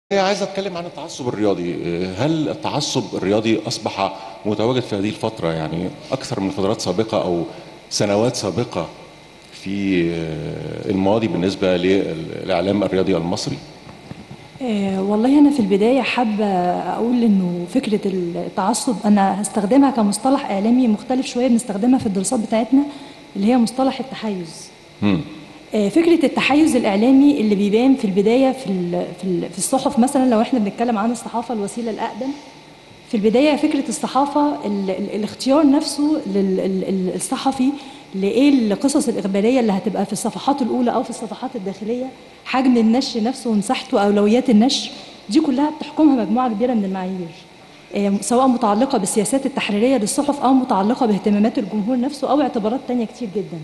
عايز اتكلم عن التعصب الرياضي هل التعصب الرياضي اصبح متواجد في هذه الفتره يعني اكثر من فترات سابقه او سنوات سابقه في الماضي بالنسبه للاعلام الرياضي المصري آه، والله أنا في البداية حابة أقول إنه فكرة التعصب أنا هستخدمها كمصطلح إعلامي مختلف شوية بنستخدمها في الدراسات بتاعتنا اللي هي مصطلح التحيز. مم. آه، فكرة التحيز الإعلامي اللي بيبان في البداية في ال- في ال- في الصحف مثلا لو إحنا بنتكلم عن الصحافة الوسيلة الأقدم في البداية فكرة الصحافة ال- ال- الاختيار نفسه للصحفي لإيه القصص الإخبارية اللي هتبقى في الصفحات الأولى أو في الصفحات الداخلية حجم النشر نفسه ومساحته أولويات النشر دي كلها بتحكمها مجموعة كبيرة من المعايير آه، سواء متعلقة بالسياسات التحريرية للصحف أو متعلقة باهتمامات الجمهور نفسه أو اعتبارات تانية كتير جدا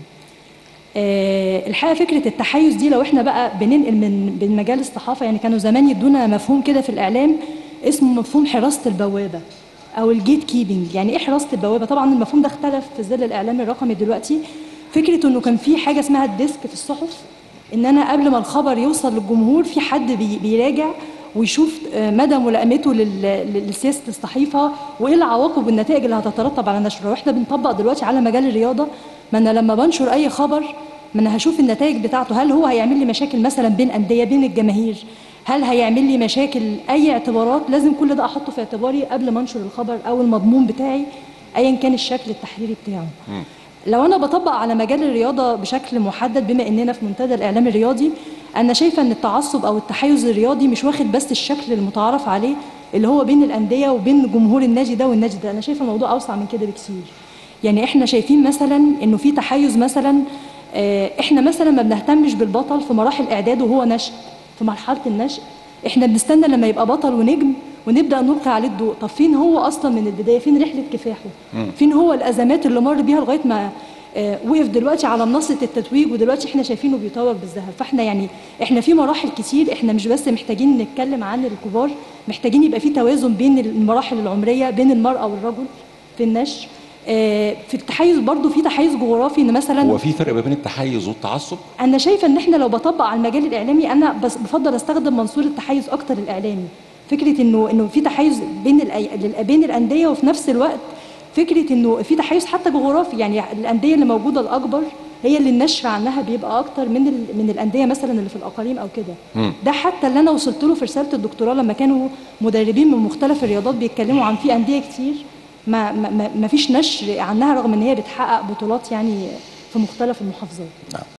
آه، الحقيقه فكره التحيز دي لو احنا بقى بننقل من من مجال الصحافه يعني كانوا زمان يدونا مفهوم كده في الاعلام اسمه مفهوم حراسه البوابه او الجيت كيبنج يعني ايه حراسه البوابه طبعا المفهوم ده اختلف في ظل الاعلام الرقمي دلوقتي فكره انه كان في حاجه اسمها الديسك في الصحف ان انا قبل ما الخبر يوصل للجمهور في حد بي- بيراجع ويشوف آه، مدى ملائمته لل- لسياسه الصحيفه وايه العواقب والنتائج اللي هتترتب على نشره واحنا بنطبق دلوقتي على مجال الرياضه ما انا لما بنشر اي خبر ما انا هشوف النتائج بتاعته هل هو هيعمل لي مشاكل مثلا بين انديه بين الجماهير هل هيعمل لي مشاكل اي اعتبارات لازم كل ده احطه في اعتباري قبل ما انشر الخبر او المضمون بتاعي ايا كان الشكل التحريري بتاعه لو انا بطبق على مجال الرياضه بشكل محدد بما اننا في منتدى الاعلام الرياضي انا شايفه ان التعصب او التحيز الرياضي مش واخد بس الشكل المتعارف عليه اللي هو بين الانديه وبين جمهور النادي ده والنادي ده انا شايفه الموضوع اوسع من كده بكثير يعني احنا شايفين مثلا انه في تحيز مثلا آه، احنا مثلا ما بنهتمش بالبطل في مراحل اعداده وهو نشء في مرحله النشء احنا بنستنى لما يبقى بطل ونجم ونبدا نلقي عليه الضوء طب فين هو اصلا من البدايه فين رحله كفاحه فين هو الازمات اللي مر بيها لغايه ما آه، وقف دلوقتي على منصه التتويج ودلوقتي احنا شايفينه بيطور بالذهب فاحنا يعني احنا في مراحل كتير احنا مش بس محتاجين نتكلم عن الكبار محتاجين يبقى في توازن بين المراحل العمريه بين المراه والرجل في النشر آه، في التحيز برضو في تحيز جغرافي ان مثلا هو في فرق ما بين التحيز والتعصب انا شايفه ان احنا لو بطبق على المجال الاعلامي انا بس بفضل استخدم منظور التحيز اكتر الاعلامي فكره انه انه في تحيز بين الأي... لل- بين الانديه وفي نفس الوقت فكره انه في تحيز حتى جغرافي يعني الانديه اللي موجوده الاكبر هي اللي النشر عنها بيبقى اكتر من ال... من الانديه مثلا اللي في الاقاليم او كده ده حتى اللي انا وصلت له في رساله الدكتوراه لما كانوا مدربين من مختلف الرياضات بيتكلموا عن في انديه كتير ما ما, ما- ما فيش نشر عنها رغم ان هي بتحقق بطولات يعني في مختلف المحافظات